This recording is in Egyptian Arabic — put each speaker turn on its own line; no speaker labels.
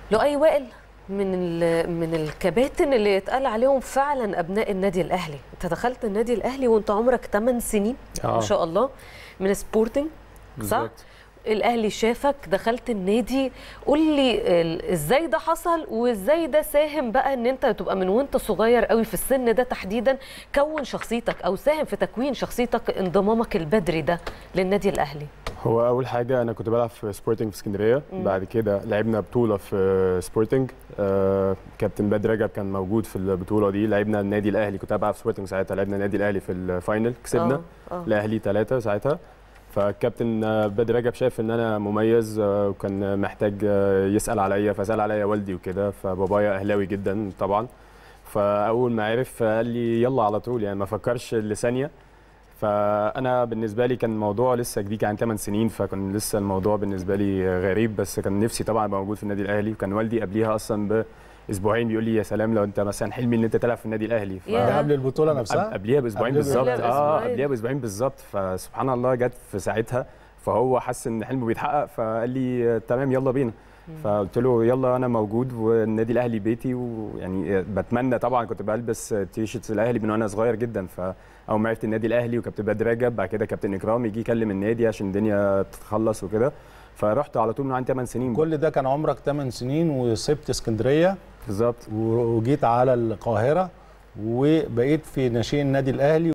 لؤي وائل من ال- من الكباتن اللي يتقال عليهم فعلا ابناء النادي الاهلي انت دخلت النادي الاهلي وانت عمرك 8 سنين
آه.
ما شاء الله من سبورتنج صح
بالظبط.
الاهلي شافك دخلت النادي قول لي ال- ازاي ده حصل وازاي ده ساهم بقى ان انت تبقى من وانت صغير قوي في السن ده تحديدا كون شخصيتك او ساهم في تكوين شخصيتك انضمامك البدري ده للنادي الاهلي
هو اول حاجه انا كنت بلعب في سبورتنج في اسكندريه بعد كده لعبنا بطوله في سبورتنج آه كابتن بدر رجب كان موجود في البطوله دي لعبنا النادي الاهلي كنت بلعب في سبورتنج ساعتها لعبنا النادي الاهلي في الفاينل كسبنا
آه، آه.
الاهلي ثلاثه ساعتها فالكابتن آه، بدر رجب شاف ان انا مميز آه، وكان محتاج آه، يسال عليا فسال عليا والدي وكده فبابايا اهلاوي جدا طبعا فاول ما عرف قال لي يلا على طول يعني ما فكرش لثانيه فانا بالنسبه لي كان الموضوع لسه جديد كان 8 سنين فكان لسه الموضوع بالنسبه لي غريب بس كان نفسي طبعا ابقى موجود في النادي الاهلي وكان والدي قبليها اصلا باسبوعين بيقول لي يا سلام لو انت مثلا حلمي ان انت تلعب في النادي الاهلي ف...
يا.
ده قبل البطوله
قبل-
نفسها
قبليها باسبوعين
قبل-
بالظبط
قبلها
اه
بأسبوعين.
قبليها باسبوعين بالظبط فسبحان الله جت في ساعتها فهو حس ان حلمه بيتحقق فقال لي آه، تمام يلا بينا فقلت له يلا انا موجود والنادي الاهلي بيتي ويعني بتمنى طبعا كنت بلبس تيشيرت الاهلي من وانا صغير جدا فاول ما عرفت النادي الاهلي وكابتن بدر رجب بعد كده كابتن اكرام يجي يكلم النادي عشان الدنيا تتخلص وكده فرحت على طول من عندي 8 سنين
كل ده كان عمرك 8 سنين وسبت اسكندريه
بالظبط
وجيت على القاهره وبقيت في ناشئين النادي الاهلي